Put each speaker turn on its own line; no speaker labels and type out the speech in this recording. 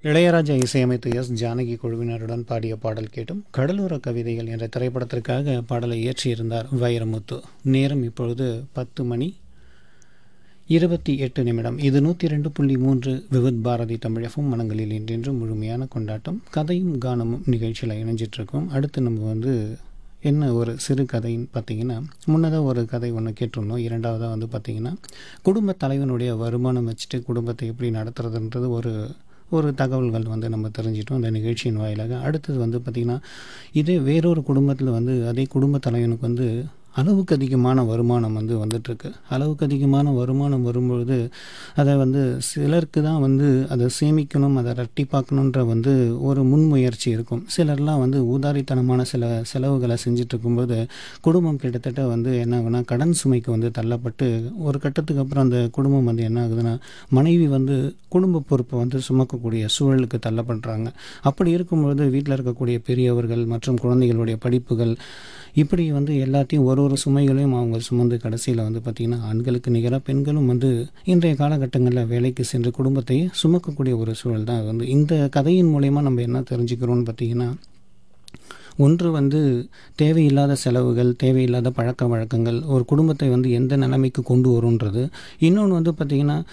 இளையராஜா இசையமைத்து எஸ் ஜானகி குழுவினருடன் பாடிய பாடல் கேட்டும் கடலோர கவிதைகள் என்ற திரைப்படத்திற்காக பாடலை இயற்றியிருந்தார் வைரமுத்து நேரம் இப்பொழுது பத்து மணி இருபத்தி எட்டு நிமிடம் இது நூற்றி ரெண்டு புள்ளி மூன்று விவித் பாரதி தமிழகம் மனங்களில் இன்றென்று முழுமையான கொண்டாட்டம் கதையும் கானமும் நிகழ்ச்சியில் இணைஞ்சிட்ருக்கோம் அடுத்து நம்ம வந்து என்ன ஒரு சிறு கதைன்னு பார்த்தீங்கன்னா முன்னதாக ஒரு கதை ஒன்று கேட்டிருந்தோம் இரண்டாவதாக வந்து பார்த்திங்கன்னா குடும்ப தலைவனுடைய வருமானம் வச்சுட்டு குடும்பத்தை எப்படி நடத்துறதுன்றது ஒரு ஒரு தகவல்கள் வந்து நம்ம தெரிஞ்சிட்டோம் அந்த நிகழ்ச்சியின் வாயிலாக அடுத்தது வந்து பார்த்திங்கன்னா இதே வேறொரு குடும்பத்தில் வந்து அதே குடும்ப தலைவனுக்கு வந்து அளவுக்கு அதிகமான வருமானம் வந்து வந்துட்டுருக்கு அளவுக்கு அதிகமான வருமானம் வரும்பொழுது அதை வந்து சிலருக்கு தான் வந்து அதை சேமிக்கணும் அதை ரெட்டிப்பாக்கணுன்ற வந்து ஒரு முன்முயற்சி இருக்கும் சிலர்லாம் வந்து ஊதாரித்தனமான சில செலவுகளை செஞ்சுட்டு இருக்கும்போது குடும்பம் கிட்டத்தட்ட வந்து என்ன ஆகுனா கடன் சுமைக்கு வந்து தள்ளப்பட்டு ஒரு கட்டத்துக்கு அப்புறம் அந்த குடும்பம் வந்து என்ன ஆகுதுன்னா மனைவி வந்து குடும்ப பொறுப்பை வந்து சுமக்கக்கூடிய சூழலுக்கு தள்ளப்படுறாங்க அப்படி இருக்கும்பொழுது வீட்டில் இருக்கக்கூடிய பெரியவர்கள் மற்றும் குழந்தைகளுடைய படிப்புகள் இப்படி வந்து எல்லாத்தையும் ஒரு ஒரு சுமைகளையும் அவங்க சுமந்து கடைசியில் வந்து பார்த்திங்கன்னா ஆண்களுக்கு நிகராக பெண்களும் வந்து இன்றைய காலகட்டங்களில் வேலைக்கு சென்று குடும்பத்தை சுமக்கக்கூடிய ஒரு சூழல் தான் வந்து இந்த கதையின் மூலயமா நம்ம என்ன தெரிஞ்சுக்கிறோம்னு பார்த்திங்கன்னா ஒன்று வந்து தேவையில்லாத செலவுகள் தேவையில்லாத பழக்க வழக்கங்கள் ஒரு குடும்பத்தை வந்து எந்த நிலைமைக்கு கொண்டு வரும்ன்றது இன்னொன்று வந்து பார்த்திங்கன்னா